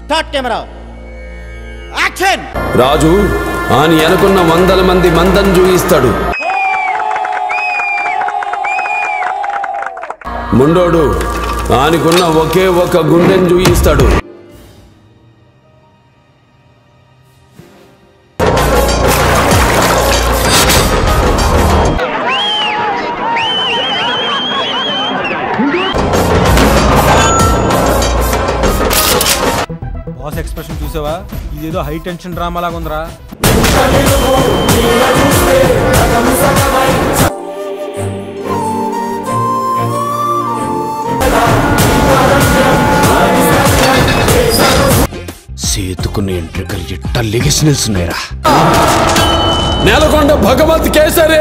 start camera action రాజు ఆని అనుకున్న వందల మంది మందం చూయిస్తాడు ముండోడు ఆనికున్న ఒకే ఒక గుండెని చూయిస్తాడు బాస్ ఎక్స్ప్రెషన్ చూసావా ఇదేదో హై టెన్షన్ డ్రామా లాగా ఉందిరా సేతుకున్న ఎంట్రికలు ఎట్ట లెగిసి నిల్చున్నాయిరా నెలకొండ భగవత్ కేసరి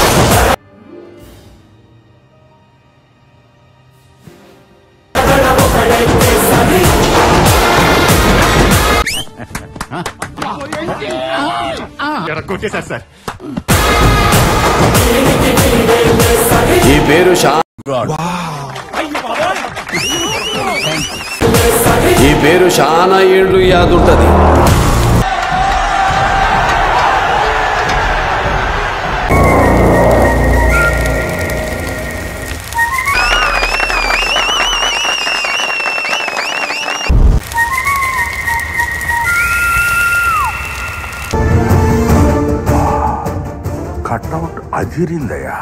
కొట్టేశారు సార్ ఈ పేరు షా ఈ పేరు చాలా ఏళ్ళు యాదుంటది కట్అవుట్ అదిరిందయ్యా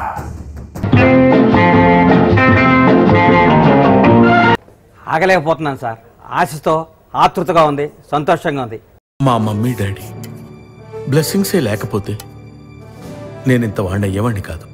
ఆగలేకపోతున్నాను సార్ ఆశతో ఆతృతగా ఉంది సంతోషంగా ఉంది మా మమ్మీ డాడీ బ్లెస్సింగ్సే లేకపోతే నేను ఇంత వాడిని అయ్యేవాడిని కాదు